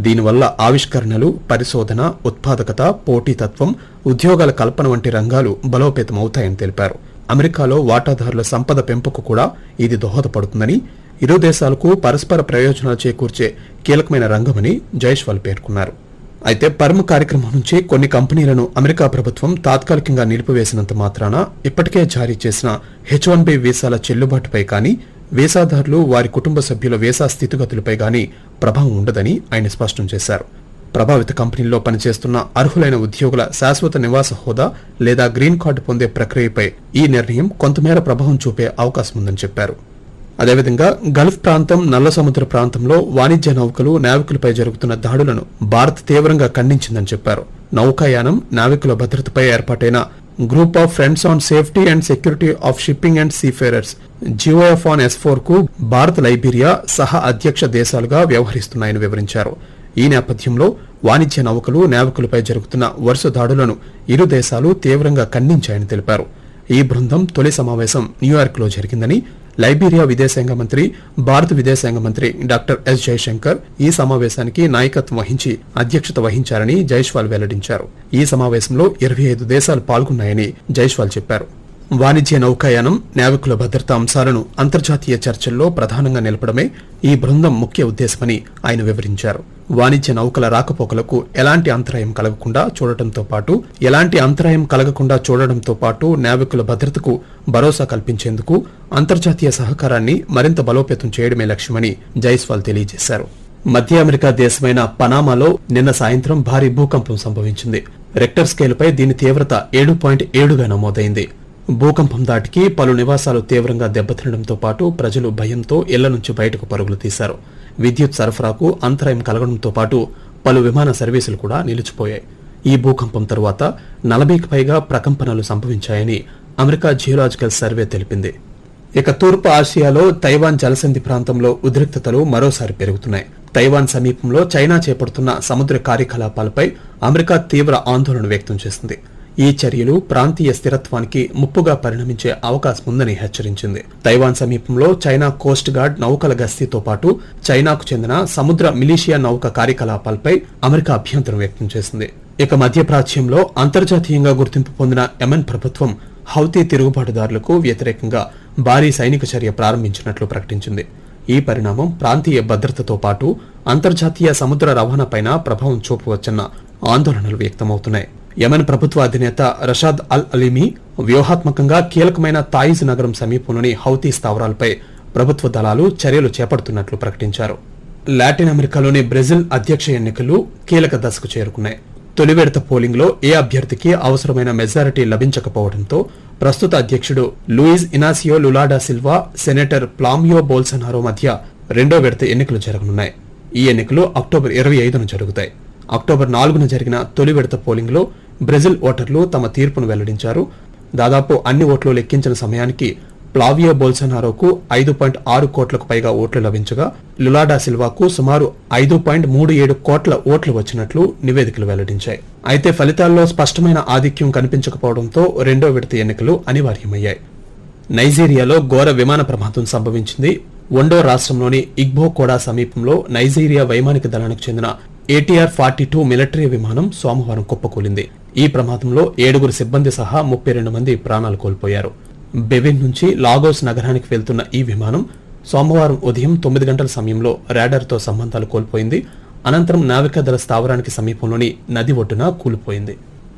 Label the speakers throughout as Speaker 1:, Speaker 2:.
Speaker 1: దీనివల్ల ఆవిష్కరణలు పరిశోధన ఉత్పాదకత పోటీతత్వం ఉద్యోగాల కల్పన వంటి రంగాలు బలోపేతమవుతాయని తెలిపారు అమెరికాలో వాటాదారుల సంపద పెంపుకు కూడా ఇది దోహదపడుతుందని ఇరు దేశాలకు పరస్పర ప్రయోజనాలు చేకూర్చే కీలకమైన రంగమని జైష్వాల్ పేర్కొన్నారు అయితే పర్మ్ కార్యక్రమం నుంచి కొన్ని కంపెనీలను అమెరికా ప్రభుత్వం తాత్కాలికంగా నిలిపివేసినంత మాత్రాన ఇప్పటికే జారీ చేసిన హెచ్ వన్ బి వీసాల చెల్లుబాటుపై కానీ వీసాదారులు వారి కుటుంబ సభ్యుల వీసా స్థితిగతులపై గానీ ప్రభావం ఉండదని ఆయన స్పష్టం చేశారు ప్రభావిత కంపెనీల్లో పనిచేస్తున్న అర్హులైన ఉద్యోగుల శాశ్వత నివాస హోదా లేదా గ్రీన్ కార్డు పొందే ప్రక్రియపై ఈ నిర్ణయం కొంతమేర ప్రభావం చూపే అవకాశం ఉందని చెప్పారు అదేవిధంగా గల్ఫ్ ప్రాంతం నల్ల సముద్ర ప్రాంతంలో వాణిజ్య నౌకలు నావికులపై జరుగుతున్న దాడులను భారత్ తీవ్రంగా ఖండించిందని చెప్పారు నౌకాయానం నావికుల భద్రతపై ఏర్పాటైన group of friends on safety and security of shipping and seafarers GOF on S four కు భారత్ లైబీరియా సహ అధ్యక్ష దేశాలుగా వ్యవహరిస్తున్నాయని వివరించారు ఈ నేపథ్యంలో వాణిజ్య నౌకలు నావికులపై జరుగుతున్న వరుస దాడులను ఇరు దేశాలు తీవ్రంగా ఖండించాయని తెలిపారు ఈ బృందం తొలి సమావేశం న్యూయార్క్ లో జరిగిందని లైబీరియా విదేశాంగ మంత్రి భారత విదేశాంగ మంత్రి డాక్టర్ ఎస్ జయశంకర్ ఈ సమావేశానికి నాయకత్వం వహించి అధ్యక్షత వహించారని జైష్వాల్ వెల్లడించారు ఈ సమావేశంలో ఇరవై ఐదు దేశాలు పాల్గొన్నాయని జైష్వాల్ చెప్పారు వాణిజ్య నౌకాయానం నావికుల భద్రతా అంశాలను అంతర్జాతీయ చర్చల్లో ప్రధానంగా నిలపడమే ఈ బృందం ముఖ్య ఉద్దేశమని ఆయన వివరించారు వాణిజ్య నౌకల రాకపోకలకు ఎలాంటి అంతరాయం కలగకుండా చూడటంతో పాటు ఎలాంటి అంతరాయం కలగకుండా చూడడంతో పాటు నావికుల భద్రతకు భరోసా కల్పించేందుకు అంతర్జాతీయ సహకారాన్ని మరింత బలోపేతం చేయడమే లక్ష్యమని జైస్వాల్ తెలియజేశారు మధ్య అమెరికా దేశమైన పనామాలో నిన్న సాయంత్రం భారీ భూకంపం సంభవించింది రెక్టర్ స్కేలుపై దీని తీవ్రత ఏడు పాయింట్ ఏడుగా నమోదైంది భూకంపం దాటికి పలు నివాసాలు తీవ్రంగా దెబ్బతినడంతో పాటు ప్రజలు భయంతో ఇళ్ల నుంచి బయటకు పరుగులు తీశారు విద్యుత్ సరఫరాకు అంతరాయం కలగడంతో పాటు పలు విమాన సర్వీసులు కూడా నిలిచిపోయాయి ఈ భూకంపం తరువాత నలభైకి పైగా ప్రకంపనలు సంభవించాయని అమెరికా జియోలాజికల్ సర్వే తెలిపింది ఇక తూర్పు ఆసియాలో తైవాన్ జలసంధి ప్రాంతంలో ఉద్రిక్తతలు మరోసారి పెరుగుతున్నాయి తైవాన్ సమీపంలో చైనా చేపడుతున్న సముద్ర కార్యకలాపాలపై అమెరికా తీవ్ర ఆందోళన వ్యక్తం చేసింది ఈ చర్యలు ప్రాంతీయ స్థిరత్వానికి ముప్పుగా పరిణమించే అవకాశం ఉందని హెచ్చరించింది తైవాన్ సమీపంలో చైనా కోస్ట్ గార్డ్ నౌకల గస్తీతో పాటు చైనాకు చెందిన సముద్ర మిలీషియా నౌక కార్యకలాపాలపై అమెరికా అభ్యంతరం వ్యక్తం చేసింది ఇక మధ్యప్రాచ్యంలో అంతర్జాతీయంగా గుర్తింపు పొందిన యెమెన్ ప్రభుత్వం హౌతీ తిరుగుబాటుదారులకు వ్యతిరేకంగా భారీ సైనిక చర్య ప్రారంభించినట్లు ప్రకటించింది ఈ పరిణామం ప్రాంతీయ భద్రతతో పాటు అంతర్జాతీయ సముద్ర రవాణాపైన ప్రభావం చూపవచ్చన్న ఆందోళనలు వ్యక్తమవుతున్నాయి యెమెన్ ప్రభుత్వ అధినేత రషాద్ అల్ అలీమీ వ్యూహాత్మకంగా కీలకమైన తాయిజ్ నగరం సమీపంలోని హౌతీ స్థావరాలపై ప్రభుత్వ దళాలు చర్యలు చేపడుతున్నట్లు ప్రకటించారు లాటిన్ అమెరికాలోని బ్రెజిల్ అధ్యక్ష ఎన్నికలు కీలక దశకు చేరుకున్నాయి తొలి విడత పోలింగ్ లో ఏ అభ్యర్థికి అవసరమైన మెజారిటీ లభించకపోవడంతో ప్రస్తుత అధ్యక్షుడు Luiz Inacio Lula da Silva senator Flavio Bolsonaro మధ్య రెండో విడత ఎన్నికలు జరగనున్నాయి ఈ ఎన్నికలు అక్టోబర్ ఇరవై ఐదున జరుగుతాయి అక్టోబర్ నాలుగున జరిగిన తొలి విడత పోలింగ్ లో బ్రెజిల్ ఓటర్లు తమ తీర్పును వెల్లడించారు దాదాపు అన్ని ఓట్లు లెక్కించిన సమయానికి ప్లావియో బోల్సనారోకు ఐదు పాయింట్ ఆరు కోట్లకు పైగా ఓట్లు లభించగా లులాడా సిల్వాకు సుమారు ఐదు పాయింట్ మూడు ఏడు కోట్ల ఓట్లు వచ్చినట్లు నివేదికలు వెల్లడించాయి అయితే ఫలితాల్లో స్పష్టమైన ఆధిక్యం కనిపించకపోవడంతో రెండో విడత ఎన్నికలు అనివార్యమయ్యాయి నైజీరియాలో ఘోర విమాన ప్రమాదం సంభవించింది ఒండో రాష్ట్రంలోని ఇగ్బోకోడా సమీపంలో నైజీరియా వైమానిక దళానికి చెందిన ఏటీఆర్ ఫార్టీ టూ మిలిటరీ విమానం సోమవారం కుప్పకూలింది ఈ ప్రమాదంలో ఏడుగురు సిబ్బంది సహా ముప్పై రెండు మంది ప్రాణాలు కోల్పోయారు బెవిన్ నుంచి లాగోస్ నగరానికి వెళ్తున్న ఈ విమానం సోమవారం ఉదయం తొమ్మిది గంటల సమయంలో తో సంబంధాలు కోల్పోయింది అనంతరం నావికాదళ స్థావరానికి సమీపంలోని నది ఒడ్డున కూలిపోయింది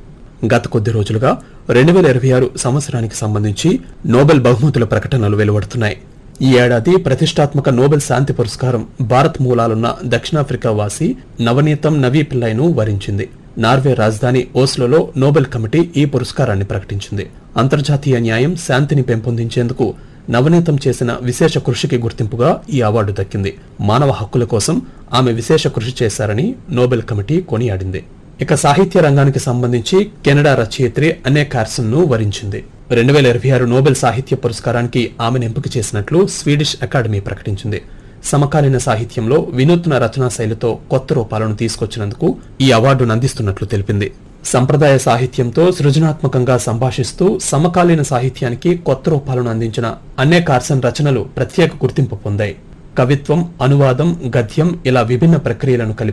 Speaker 1: గత కొద్ది రోజులుగా రెండు వేల ఇరవై ఆరు సంవత్సరానికి సంబంధించి నోబెల్ బహుమతుల ప్రకటనలు వెలువడుతున్నాయి ఈ ఏడాది ప్రతిష్టాత్మక నోబెల్ శాంతి పురస్కారం భారత్ మూలాలున్న దక్షిణాఫ్రికా వాసి నవనీతం నవీ పిల్లైను వరించింది నార్వే రాజధాని ఓస్లోలో నోబెల్ కమిటీ ఈ పురస్కారాన్ని ప్రకటించింది అంతర్జాతీయ న్యాయం శాంతిని పెంపొందించేందుకు నవనీతం చేసిన విశేష కృషికి గుర్తింపుగా ఈ అవార్డు దక్కింది మానవ హక్కుల కోసం ఆమె విశేష కృషి చేశారని నోబెల్ కమిటీ కొనియాడింది ఇక సాహిత్య రంగానికి సంబంధించి కెనడా రచయిత్రి అనే కార్సన్ ను వరించింది రెండు వేల ఇరవై ఆరు నోబెల్ సాహిత్య పురస్కారానికి ఆమెను ఎంపిక చేసినట్లు స్వీడిష్ అకాడమీ ప్రకటించింది సమకాలీన సాహిత్యంలో వినూత్న రచనా శైలితో కొత్త రూపాలను తీసుకొచ్చినందుకు ఈ అవార్డును అందిస్తున్నట్లు తెలిపింది సంప్రదాయ సాహిత్యంతో సృజనాత్మకంగా సంభాషిస్తూ సమకాలీన సాహిత్యానికి కొత్త రూపాలను అందించిన అన్నే కార్సన్ రచనలు ప్రత్యేక గుర్తింపు పొందాయి కవిత్వం అనువాదం గద్యం ఇలా విభిన్న ప్రక్రియలను కలిపి